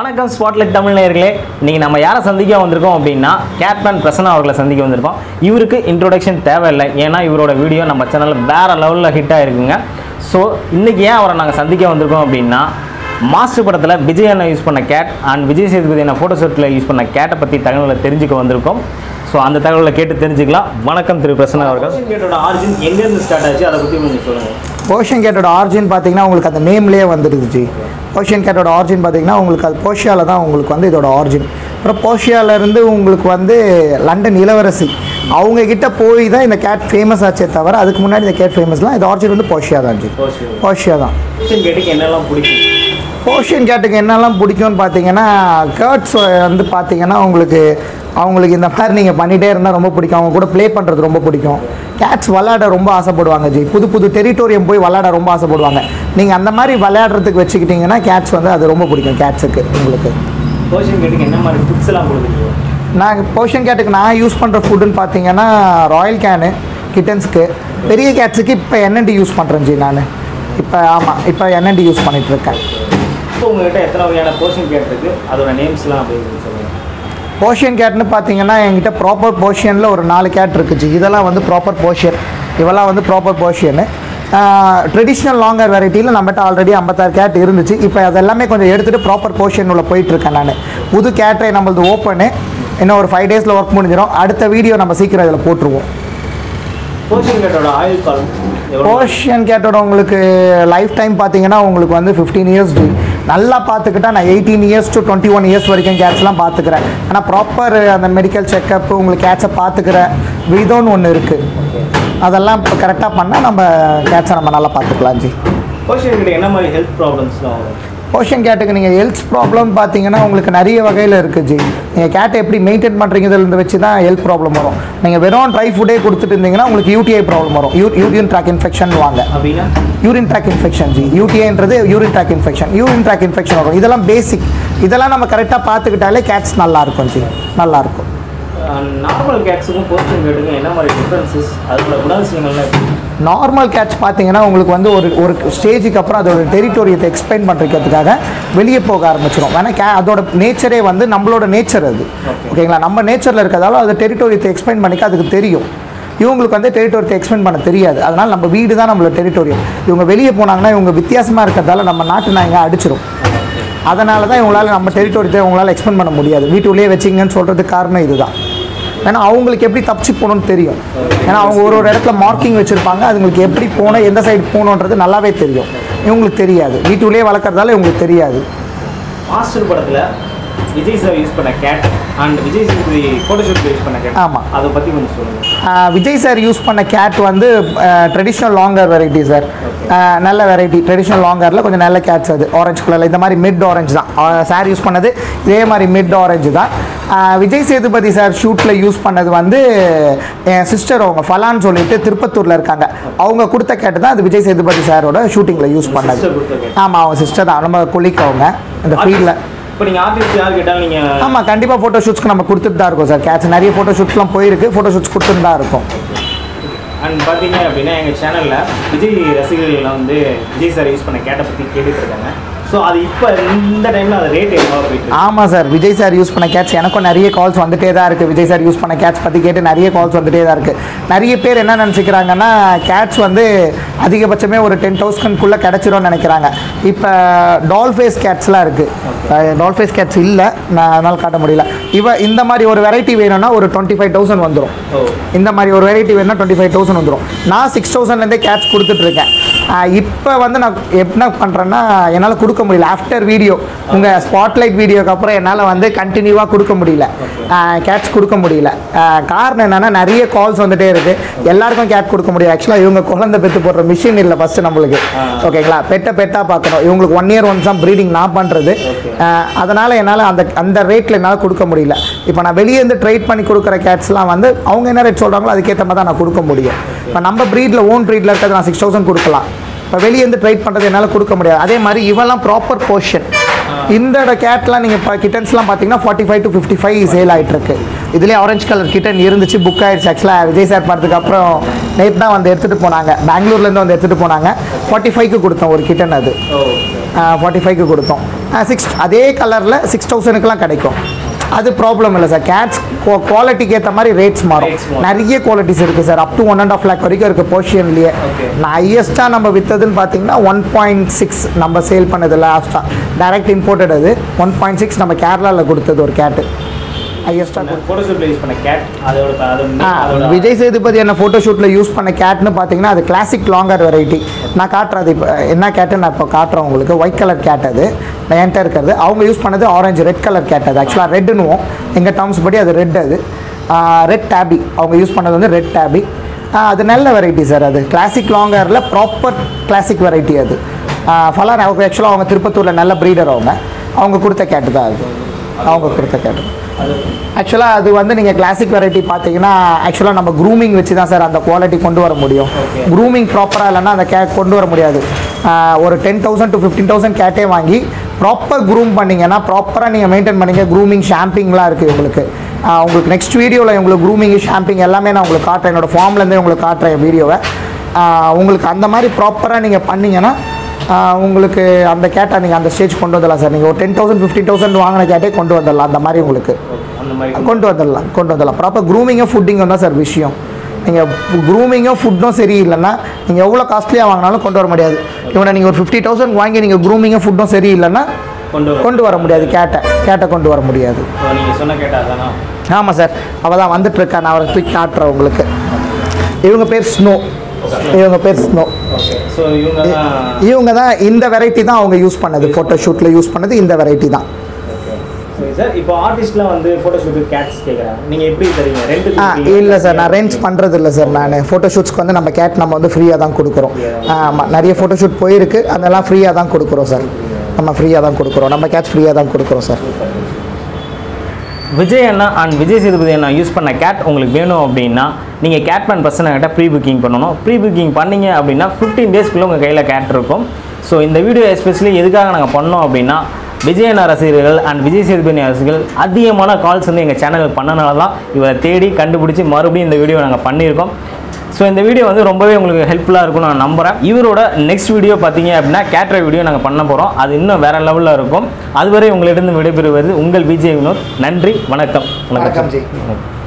வணக்கம் ஸ்பாட்லைட் தமிழ் நேயர்களே இன்னைக்கு நம்ம யாரை சந்திக்க வந்திருக்கோம் அப்படின்னா கேட்மேன் பிரசன்னா அவர்களை சந்திக்க வந்திருக்கோம் இவருக்கு இன்ட்ரோடக்ஷன் தேவையில்லை ஏன்னா இவரோட வீடியோ நம்ம சேனலில் வேற லெவலில் ஹிட் ஆயிருக்குங்க ஸோ இன்னைக்கு ஏன் அவரை நாங்கள் சந்திக்க வந்திருக்கோம் அப்படின்னா மாஸ்டர் படத்தில் விஜய் அண்ணா யூஸ் பண்ண கேட் அண்ட் விஜய் சேதுபதி அண்ணா ஃபோட்டோஷூட்டில் யூஸ் பண்ண கேட்டை பற்றி தகவலை தெரிஞ்சுக்க வந்திருக்கோம் ஸோ அந்த தகவலை கேட்டு தெரிஞ்சுக்கலாம் வணக்கம் திரு பிரசன்னா அவர்கள் கேட்டோட ஆரிஜின் எங்கேருந்து ஸ்டார்ட் ஆச்சு அதை பற்றி கொஞ்சம் சொல்லுங்கள் ஓஷன் கேட்டோட ஆரிஜின் பார்த்தீங்கன்னா உங்களுக்கு அந்த நேம்லேயே வந்துடுச்சு ஓஷன் கேட்டோட ஆரிஜின் பார்த்தீங்கன்னா உங்களுக்கு அது போஷியாவில் தான் உங்களுக்கு வந்து இதோட ஆரிஜின் அப்புறம் போஷியாவிலேருந்து உங்களுக்கு வந்து லண்டன் இளவரசி அவங்க கிட்ட போய் தான் இந்த கேட் ஃபேமஸ் ஆச்சே தவிர அதுக்கு முன்னாடி இந்த கேட் ஃபேமஸ்லாம் இது ஆரிஜின் வந்து போஷியா தான் ஜி போஷியா தான் கேட்டுக்கு என்னெல்லாம் பிடிக்கும் போஷியன் கேட்டுக்கு என்னெல்லாம் பிடிக்கும்னு பார்த்தீங்கன்னா கேர்ட்ஸ் வந்து பார்த்தீங்கன்னா உங்களுக்கு அவங்களுக்கு இந்த மாதிரி நீங்கள் பண்ணிகிட்டே இருந்தால் ரொம்ப பிடிக்கும் அவங்க கூட ப்ளே பண்ணுறது ரொம்ப பிடிக்கும் கேட்ஸ் விளையாட ரொம்ப ஆசைப்படுவாங்க ஜி புது புது டெரிட்டோரியம் போய் விளையாட ரொம்ப ஆசைப்படுவாங்க நீங்கள் அந்த மாதிரி விளையாடுறதுக்கு வச்சுக்கிட்டிங்கன்னா கேட்ஸ் வந்து அது ரொம்ப பிடிக்கும் கேட்ஸுக்கு உங்களுக்கு கோஷன் கேட்டுக்கு என்ன மாதிரி ஃபுட்ஸ் எல்லாம் கொடுக்குறீங்க நான் போஷன் கேட்டுக்கு நான் யூஸ் பண்ணுற ஃபுட்டுன்னு பார்த்தீங்கன்னா ராயல் கேனு கிட்டன்ஸ்க்கு பெரிய கேட்ஸுக்கு இப்போ என்என்டி யூஸ் பண்ணுறேன் ஜி நான் இப்போ ஆமாம் இப்போ என்என்டி யூஸ் பண்ணிகிட்டு இருக்கேன் இப்போ உங்ககிட்ட எத்தனை வகையான போர்ஷன் கேட் இருக்கு அதோட நேம்ஸ்லாம் அப்படின்னு சொல்லுங்க போஷியன் கேட்னு பார்த்தீங்கன்னா என்கிட்ட ப்ராப்பர் போஷியனில் ஒரு நாலு கேட் இருக்குச்சு இதெல்லாம் வந்து ப்ராப்பர் போஷியன் இவெல்லாம் வந்து ப்ராப்பர் போஷியனு ட்ரெடிஷ்னல் லாங்கர் வெரைட்டியில் நம்மகிட்ட ஆல்ரெடி ஐம்பத்தாறு கேட் இருந்துச்சு இப்போ அதெல்லாமே கொஞ்சம் எடுத்துகிட்டு ப்ராப்பர் போர்ஷன் உள்ள போயிட்டுருக்கேன் நான் புது கேட்டை நம்மளது ஓப்பனு இன்னும் ஒரு ஃபைவ் டேஸில் ஒர்க் முடிஞ்சிடும் அடுத்த வீடியோ நம்ம சீக்கிரம் இதில் போட்டுருவோம் போர்ஷன் கேட்டோட ஆயுள் காலம் எவ்வளோ போர்ஷியன் கேட்டோட உங்களுக்கு லைஃப் டைம் பார்த்தீங்கன்னா உங்களுக்கு வந்து ஃபிஃப்டீன் இயர்ஸ் நல்லா பார்த்துக்கிட்டா நான் eighteen years to twenty one years வரைக்கும் கேட்ஸ்லாம் பார்த்துக்கிறேன் ஆனால் ப்ராப்பர் அந்த மெடிக்கல் செக்கப் உங்களுக்கு கேட்ஸை பார்த்துக்கிற விதோன்னு ஒன்று இருக்குது அதெல்லாம் இப்போ கரெக்டாக பண்ணால் நம்ம கேட்ஸை நம்ம நல்லா பார்த்துக்கலாம் ஜி போர்ஷன் கிட்ட என்ன மாதிரி ஹெல்த் ப்ராப்ளம்ஸ்லாம் வரும் போர்ஷன் கேட்டுக்கு நீங்கள் ஹெல்த் ப்ராப்ளம் பார்த்தீங்கன்னா உங்களுக்கு நிறைய வகையில் இருக்குது ஜி நீங்கள் கேட்டை எப்படி மெயின்டைன் பண்ணுறீங்கிறதுலேருந்து வச்சு தான் ஹெல்த் ப்ராப்ளம் வரும் நீங்கள் வெறும் ட்ரை ஃபுட்டே கொடுத்துட்டு இருந்தீங்கன்னா உங்களுக்கு யூடிஐ ப்ராப்ளம் வரும் யூ யூரின் ட்ராக் இன்ஃபெக்ஷன் வாங்க அப்படின்னா யூரின் ட்ராக் இன்ஃபெக்ஷன் ஜி யூடிஐன்றது urine tract infection urine tract infection வரும் இதெல்லாம் பேசிக் இதெல்லாம் நம்ம கரெக்டாக பார்த்துக்கிட்டாலே கேட்ஸ் நல்லா இருக்கும் ஜி நல்லா இருக்கும் நார்மல் கேட்ஸுக்கும் போர்ஷன் கேட்டுக்கும் என்ன மாதிரி டிஃப்ரென்சஸ் அதோட குணாதிசயங்கள்லாம் எப்படி நார்மல் கேட்ச் பார்த்தீங்கன்னா உங்களுக்கு வந்து ஒரு ஒரு ஸ்டேஜுக்கு அப்புறம் அதோட டெரிட்டோரியத்தை எக்ஸ்பிளைன் பண்ணுறதுக்காக வெளியே போக ஆரம்பிச்சிடும் வேணா கே அதோட நேச்சரே வந்து நம்மளோட நேச்சர் அது ஓகேங்களா நம்ம நேச்சரில் இருக்கிறதால அது டெரிட்டோரியத்தை எக்ஸ்பிளைன் பண்ணிக்க அதுக்கு தெரியும் இவங்களுக்கு வந்து டெரிட்டோரியத்தை எக்ஸ்பிளைன் பண்ண தெரியாது அதனால் நம்ம வீடு தான் நம்மளோட டெரிட்டோரியம் இவங்க வெளியே போனாங்கன்னா இவங்க வித்தியாசமாக இருக்கிறதால நம்ம நாட்டு நாய்ங்க அடிச்சிடும் அதனால தான் இவங்களால நம்ம டெரிட்டோரியத்தை இவங்களால எக்ஸ்பிளைன் பண்ண முடியாது வீட்டுக்குள்ளேயே வச்சிங்கன்னு சொல்கிறதுக்கு காரணம் இதுதான் ஏன்னா அவங்களுக்கு எப்படி தப்பிச்சு போகணும்னு தெரியும் ஏன்னா அவங்க ஒரு ஒரு இடத்துல மார்க்கிங் வச்சுருப்பாங்க அதுங்களுக்கு எப்படி போகணும் எந்த சைடு போகணுன்றது நல்லாவே தெரியும் இவங்களுக்கு தெரியாது வீட்டுக்குள்ளேயே வளர்க்குறதால இவங்களுக்கு தெரியாது மாஸ்டர் படத்தில் விஜய் சார் யூஸ் பண்ண cat and Vijay Sethupathi photoshoot use பண்ண கேட் ஆமா. அதை பற்றி கொஞ்சம் சொல்லுங்கள் ஆஹ் விஜய் சார் யூஸ் பண்ண கேட் வந்து ட்ரெடிஷ்னல் லாங்கர் வெரைட்டி சார் நல்ல வெரைட்டி ட்ரெடிஷ்னல் லாங்கரில் கொஞ்சம் நல்ல கேட்ஸ் அது ஆரஞ்சு கலரில் இந்த மாதிரி மிட் ஆரஞ்சு தான் சார் யூஸ் பண்ணது இதே மாதிரி மிட் ஆரஞ்சு தான் ஆஹ் விஜய் சேதுபதி சார் ஷூட்டில் யூஸ் பண்ணது வந்து என் சிஸ்டர் அவங்க ஃபலான்னு சொல்லிட்டு திருப்பத்தூரில் இருக்காங்க அவங்க கொடுத்த கேட்டு தான் அது விஜய் சேதுபதி சாரோட ஷூட்டிங்கில் யூஸ் பண்ணது sister கொடுத்த cat. ஆமாம் அவங்க சிஸ்டர் தான் நம்ம கொல்லிக்கு அவங்க இந்த ஃபீல்டில் இப்போ நீங்கள் ஆர்டிஸ்ட் யார் கேட்டாலும் நீங்கள் ஆமாம் கண்டிப்பாக ஃபோட்டோ ஷூட்ஸ்க்கு நம்ம கொடுத்துட்டு தான் இருக்கோம் சார் கேட்ஸ் நிறைய ஃபோட்டோ ஷூட்ஸ்லாம் போயிருக்கு ஃபோட்டோ ஷூட்ஸ் கொடுத்துட்டு தான் இருக்கோம் அண்ட் பார்த்தீங்க அப்படின்னா எங்கள் சேனலில் விஜய் ரசிகர்கள்லாம் வந்து விஜய் சார் யூஸ் பண்ண கேட்டை பற்றி கேட்டுட்டு இருக்காங்க ஸோ அது இப்போ இந்த டைமில் அது ரேட் எவ்வளோ போயிட்டு இருக்கு? ஆமாம் சார் விஜய் சார் யூஸ் பண்ண கேட்ஸ் எனக்கும் நிறைய கால்ஸ் வந்துட்டே தான் இருக்குது விஜய் சார் யூஸ் பண்ண கேட்ஸ் பற்றி கேட்டு நிறைய கால்ஸ் வந்துட்டே தான் இருக்குது நிறைய பேர் என்ன நினச்சிக்கிறாங்கன்னா கேட்ஸ் வந்து அதிகபட்சமே ஒரு டென் தௌசண்ட்குள்ளே கிடச்சிரும்னு நினைக்கிறாங்க இப்போ டால்ஃபேஸ் கேட்ஸ்லாம் இருக்குது டால்ஃபேஸ் கேட்ஸ் இல்லை நான் அதனால் காட்ட முடியல இவ இந்த மாதிரி ஒரு வெரைட்டி வேணும்னா ஒரு டுவெண்ட்டி ஃபைவ் தௌசண்ட் வந்துடும் ஓ இந்த மாதிரி ஒரு வெரைட்டி வேணும்னா டுவெண்ட்டி ஃபைவ் தௌசண்ட் வந்துடும் நான் சிக்ஸ் தௌசண்ட்லேருந்தே கேட்ச் கொடுத்துட்ருக்கேன் இப்போ வந்து நான் என்ன பண்ணுறேன்னா என்னால் கொடுக்க முடியல ஆஃப்டர் வீடியோ உங்கள் ஸ்பாட்லைட் வீடியோக்கு அப்புறம் என்னால் வந்து கண்டினியூவாக கொடுக்க முடியல கேட்ச் கொடுக்க முடியல ஆஹ் காரணம் என்னென்னா நிறைய கால்ஸ் வந்துட்டே இருக்குது எல்லாருக்கும் கேட் கொடுக்க முடியும் ஆக்சுவலாக இவங்க குழந்தை பெற்று போடுற மிஷின் இல்லை ஃபஸ்ட்டு நம்மளுக்கு ஓகேங்களா பெட்டை பெட்டாக பார்க்கணும் இவங்களுக்கு ஒன் இயர் ஒன்ஸ் தான் ப்ரீடிங் நான் பண்ணுறது அதனால் என்னால் அந்த அந்த ரேட்டில் என்னால் கொடுக்க முடியல இப்போ நான் வெளியே இருந்து ட்ரேட் பண்ணி கொடுக்குற கேட்ஸ்லாம் வந்து அவங்க என்ன ரேட் சொல்கிறாங்களோ அதுக்கேற்ற மாதிரி தான் நான் கொடுக்க முடியும் இப்போ நம்ம ப்ரீடில் ஓன் ப்ரீடில் இருக்கிறது நான் சிக்ஸ் தௌசண்ட் கொடுக்கலாம் இப்போ வெளியே இருந்து ட்ரேட் பண்ணுறது என்னால் கொடுக்க முடியாது அதே மாதிரி இவெல்லாம் ப்ராப்பர் போர்ஷன் இந்த கேட்லாம் நீங்கள் இப்போ கிட்டன்ஸ்லாம் பார்த்தீங்கன்னா forty five to fifty five sale ஆகிட்டு இருக்கு இதுலேயே ஆரஞ்சு கலர் கிட்டன் இருந்துச்சு புக் ஆயிடுச்சு ஆக்சுவலாக விஜய் சார் படத்துக்கு அப்புறம் நேற்று தான் வந்து எடுத்துகிட்டு போனாங்க பெங்களூர்லேருந்து வந்து எடுத்துகிட்டு போனாங்க ஃபார்ட்டி ஃபைவ்க்கு கொடுத்தோம் ஒரு கிட்டன் அது ஓ ஃபார்ட்டி ஃபைவ்க்கு கொடுத்தோம் சிக்ஸ் அதே கலரில் சிக்ஸ் தௌசண்ட்க்குலாம் கிடைக்கும் அது ப்ராப்ளம் இல்லை சார் கேட்ஸ் குவாலிட்டிக்கு ஏற்ற மாதிரி ரேட்ஸ் மாறும் Rates மாறும். நிறைய குவாலிட்டிஸ் இருக்குது sir up to one and half lakh வரைக்கும் இருக்குது போர்ஷியன்லேயே Okay. நான் ஹையஸ்ட்டாக நம்ம விற்றதுன்னு பார்த்தீங்கன்னா ஒன் பாயிண்ட் சிக்ஸ் நம்ம சேல் பண்ணது லாஸ்ட்டாக டைரக்ட் இம்போர்ட்டட் அது ஒன் பாயிண்ட் சிக்ஸ் நம்ம கேரளாவில் கொடுத்தது ஒரு கேட்டு ஹையஸ்ட்டாக ஃபோட்டோஷூட்டில் யூஸ் பண்ண கேட் அதோட அது ஆ, விஜய் சேதுபதி என்ன ஃபோட்டோஷூட்டில் யூஸ் பண்ண கேட்னு பார்த்தீங்கன்னா அது கிளாசிக் லாங்கர் வெரைட்டி நான் காட்டுறது இப்போ என்ன கேட்டு நான் இப்போ காட்டுறேன் உங்களுக்கு ஒயிட் கலர் கேட் அது என்கிட்ட இருக்கிறது அவங்க யூஸ் பண்ணது ஆரஞ்சு ரெட் கலர் கேட் அது ஆக்சுவலாக ரெட்டுன்னுவோம் எங்கள் டேர்ம்ஸ் படி அது ரெட் அது ரெட் டேபி அவங்க யூஸ் பண்ணது வந்து ரெட் டேபி அது நல்ல வெரைட்டி சார் அது கிளாசிக் லாங்கரில் ப்ராப்பர் கிளாசிக் வெரைட்டி அது ஃபலான் அவங்க ஆக்சுவலாக அவங்க திருப்பத்தூரில் நல்ல ப்ரீடர் அவங்க அவங்க கொடுத்த கேட்டு தான் அது அவங்க கொடுத்த கேட்டு ஆக்சுவலாக அது வந்து நீங்கள் கிளாசிக் வெரைட்டி பார்த்தீங்கன்னா ஆக்சுவலாக நம்ம க்ரூமிங் வச்சு தான் சார் அந்த குவாலிட்டி கொண்டு வர முடியும் Okay. க்ரூமிங் ப்ராப்பராக இல்லைன்னா அந்த கேட் கொண்டு வர முடியாது ஆஹ் ஒரு ten thousand to fifteen thousand கேட்டே வாங்கி ப்ராப்பர் க்ரூம் பண்ணீங்கன்னா ப்ராப்பராக நீங்கள் மெயின்டைன் பண்ணீங்க க்ரூமிங் ஷாம்பிங்லாம் இருக்குது உங்களுக்கு ஆஹ் உங்களுக்கு நெக்ஸ்ட் வீடியோவில் உங்களுக்கு க்ரூமிங் ஷாம்பிங் எல்லாமே நான் உங்களுக்கு காட்டுறேன் என்னோட ஃபார்ம்லேருந்தே உங்களுக்கு காட்டுறேன் வீடியோவை உங்களுக்கு அந்த மாதிரி ப்ராப்பராக நீங்கள் பண்ணீங்கன்னா ஆஹ் உங்களுக்கு அந்த கேட்டை நீங்கள் அந்த ஸ்டேஜ் கொண்டு வந்துடலாம் சார் நீங்கள் ஒரு டென் தௌசண்ட் ஃபிஃப்டீன் தௌசண்ட் வாங்கின கேட்டே கொண்டு வந்துடலாம் அந்த மாதிரி உங்களுக்கு அந்த மாதிரி கொண்டு வந்துடலாம் கொண்டு வந்துடலாம் ப்ராப்பர் க்ரூமிங்கும் ஃபுட்டிங்கும் தான் சார் விஷயம் நீங்கள் க்ரூமிங்கும் ஃபுட்டும் சரி இல்லைன்னா நீங்கள் எவ்வளோ காஸ்ட்லியாக வாங்கினாலும் கொண்டு வர முடியாது இவனை நீங்கள் ஒரு ஃபிஃப்டி தௌசண்ட் வாங்கி நீங்கள் க்ரூமிங்கும் ஃபுட்டும் சரி இல்லைன்னா கொண்டு வர கொண்டு வர முடியாது கேட்டை கேட்டை கொண்டு வர முடியாது நீங்கள் சொன்ன கேட்டா தானா ஆமாம் சார் அவள் தான் வந்துட்டுருக்கா நான் அவரை தூக்கி காட்டுறேன் உங்களுக்கு இவங்க பேர் ஸ்னோ இவங்க பேர் ஸ்னோ ஓகே ஸோ இவங்க தான் இவங்க தான் இந்த வெரைட்டி தான் அவங்க யூஸ் பண்ணது ஃபோட்டோ ஷூட்டில் யூஸ் பண்ணது இந்த வெரைட்டி தான் சரி சார் இப்போ ஆர்டிஸ்ட்லாம் வந்து ஃபோட்டோஷூட்டு கேட்ஸ் கேட்குறாங்க நீங்கள் எப்படி தரீங்க ரெண்டு ஆ இல்லை சார் நான் ரெண்ட்ஸ் பண்ணுறது இல்லை சார் நான் ஃபோட்டோஷூட்ஸ்க்கு வந்து நம்ம கேட் நம்ம வந்து ஃப்ரீயாக தான் கொடுக்குறோம் ஆமாம் நிறைய ஃபோட்டோஷூட் போயிருக்கு அதெல்லாம் ஃப்ரீயாக தான் கொடுக்குறோம் சார் நம்ம ஃப்ரீயாக தான் கொடுக்குறோம் நம்ம கேட் ஃப்ரீயாக தான் கொடுக்குறோம் சார் விஜய் அண்ணா அண்ட் விஜய் சேதுபதி அண்ணா யூஸ் பண்ண கேட் உங்களுக்கு வேணும் அப்படின்னா நீங்கள் கேட்மேன் பர்சனை கிட்ட ப்ரீ புக்கிங் பண்ணணும் ப்ரீ புக்கிங் பண்ணீங்க அப்படின்னா ஃபிஃப்டீன் டேஸ்க்குள்ளே உங்கள் கையில் கேட் இருக்கும் ஸோ இந்த வீடியோ எஸ்பெஷலி எதுக்காக நாங்கள் பண்ணோம் அப்படின்னா விஜய் அண்ணா ரசிகர்கள் அண்ட் விஜய் சேதுபதி ரசிகர்கள் அதிகமான கால்ஸ் வந்து எங்கள் சேனலுக்கு பண்ணனால தான் இவரை தேடி கண்டுபிடிச்சி மறுபடியும் இந்த வீடியோ நாங்கள் பண்ணியிருக்கோம் ஸோ இந்த வீடியோ வந்து ரொம்பவே உங்களுக்கு ஹெல்ப்ஃபுல்லாக இருக்கும்னு நான் நம்புகிறேன் இவரோட நெக்ஸ்ட் வீடியோ பார்த்தீங்க அப்படின்னா கேட்ர வீடியோ நாங்கள் பண்ண போகிறோம் அது இன்னும் வேறு லெவலில் இருக்கும் அதுவரை உங்களிடம் விடைபெறுவது உங்கள் விஜய் வினோத் நன்றி வணக்கம் வணக்கம் ஜி. வணக்கம்